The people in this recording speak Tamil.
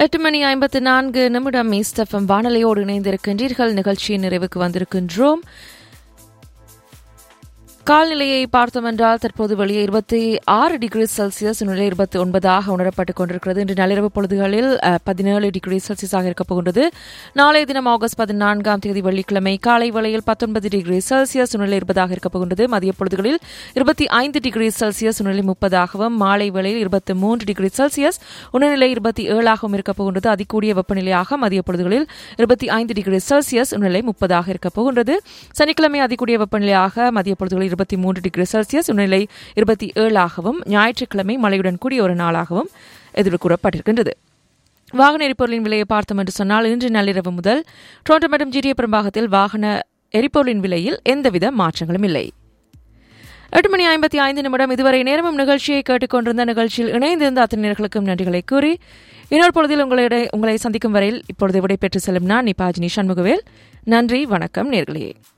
எட்டு மணி ஐம்பத்து நான்கு நிமிடம் மீஸ்டஃபம் வானொலியோடு இணைந்திருக்கின்றீர்கள் நிகழ்ச்சியின் நிறைவுக்கு வந்திருக்கின்றோம் கால்நிலையை பார்த்தோம் என்றால் தற்போது வெளியே இருபத்தி ஆறு டிகிரி செல்சியஸ் நிலை இருபத்தி ஒன்பதாக உணரப்பட்டுக் கொண்டிருக்கிறது இன்று நள்ளிரவு பொழுதுகளில் அஹ், பதினேழு டிகிரி செல்சியஸாக இருக்கப் போகின்றது நாளைய தினம் ஆகஸ்ட் பதினான்காம் தேதி வெள்ளிக்கிழமை காலை வேளையில் பத்தொன்பது டிகிரி செல்சியஸ் நிலை இருப்பதாக இருக்கப் போகின்றது மதிய பொழுதுகளில் இருபத்தி ஐந்து டிகிரி செல்சியஸ் நிலை முப்பதாகவும் மாலை வேளையில் இருபத்தி மூன்று டிகிரி செல்சியஸ் உணர்நிலை இருபத்தி ஏழாகவும் இருக்கப் போகின்றது அதிகூடிய வெப்பநிலையாக மதிய பொழுதுகளில் இருபத்தி ஐந்து டிகிரி செல்சியஸ் உணர்நிலை முப்பதாக இருக்கப் போகின்றது சனிக்கிழமை அதிகூடிய வெப்பநிலையாக மதிய பொழுதுகளில் இருபத்தி மூன்று டிகிரி செல்சியஸ் உணர்நிலை இருபத்தி ஏழாகவும் ஞாயிற்றுக்கிழமை மழையுடன் கூடிய ஒரு நாளாகவும் எதிர்கூறப்பட்டிருக்கின்றது வாகன எரிபொருளின் விலையை பார்த்தோம் என்று சொன்னால் இன்று நள்ளிரவு முதல் டொரண்டோ மற்றும் ஜிடிஏ பெரும்பாகத்தில் வாகன எரிபொருளின் விலையில் எந்தவித மாற்றங்களும் இல்லை எட்டு மணி ஐம்பத்தி ஐந்து நிமிடம் இதுவரை நேரமும் நிகழ்ச்சியை கேட்டுக்கொண்டிருந்த நிகழ்ச்சியில் இணைந்திருந்த அத்தனை நேர்களுக்கும் நன்றிகளை கூறி இன்னொரு பொழுதில் உங்களிட உங்களை சந்திக்கும் வரையில் இப்பொழுது விடைபெற்று செல்லும் நான் நிபாஜினி சண்முகவேல் நன்றி வணக்கம் நேர்களே